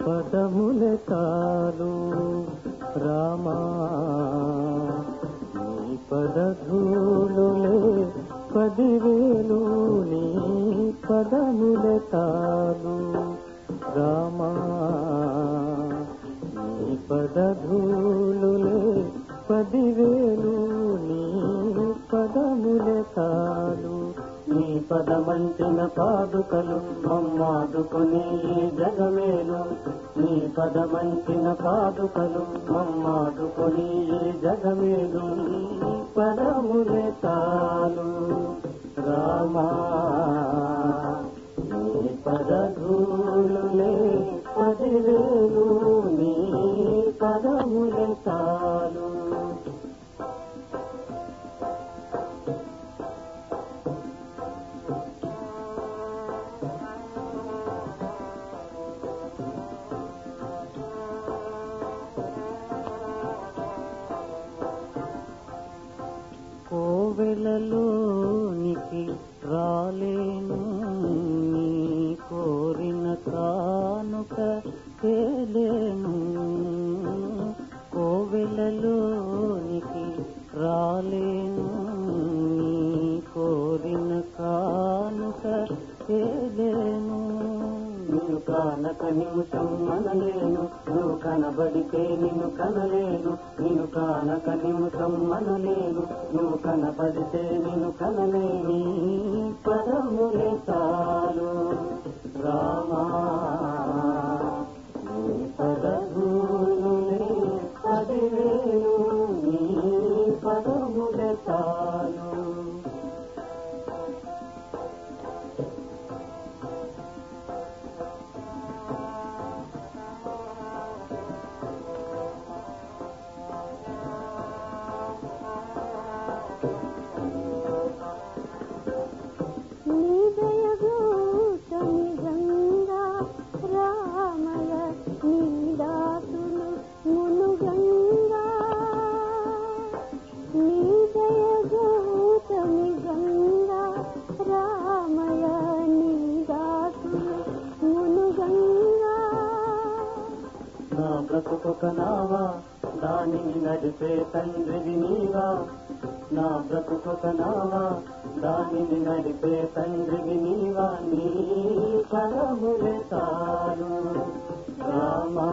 పదముల తాలు రామా నీ పదధూలులే పదివేలు నీ పదముల తాలు రామా నీ పదధూలులే పదివేలు నీ పదముల తాలు నీ పదమంచిన పాదుకలు మమ్మాదుకొని ఈ జగమేలు నీ పదమంచిన పాదుకలు మమ్మాదుకొని ఈ జగమేలు నీ పదములే తాలు రామా నీ పదధూలులే పదివేలు నీ పదములే తాలు కోవెలలోనికి రాలేను నీ కోరిన కానుక తేలేను కోవెలలోనికి రాలేను నీ కోరిన కానుక తేలేను నిన్ను కానక నిమిషం మనలేను నువ్వు కనబడితే నిన్ను కనలేను నిన్ను కానక నిమిషం మనలేను నువ్వు కనబడితే నిన్ను కనలేని పదములే చాలు రామా నీ పదములే పదివేలు నీ పదములే చాలు నిజయభూత నిజంగా రామయ నీదాసులు మునుగంగా నిజయభూత నిజంగా రామయ నీదాసులు మునుగంగా నా బ్రతుకొక నావా దానిని నడిపే తండ్రివి నీవా నా బ్రతుకొక నావా దానిని నడిపే తండ్రివి నీవా నీ పదములే తాను రామా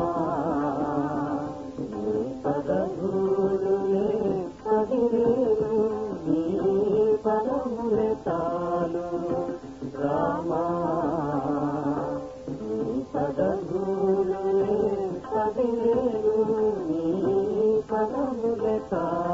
నీ పదభూలులే పదివేలు నీ పదములే తాను రామా నీ పదభూలులే పదివేలు నీ పదములే తాను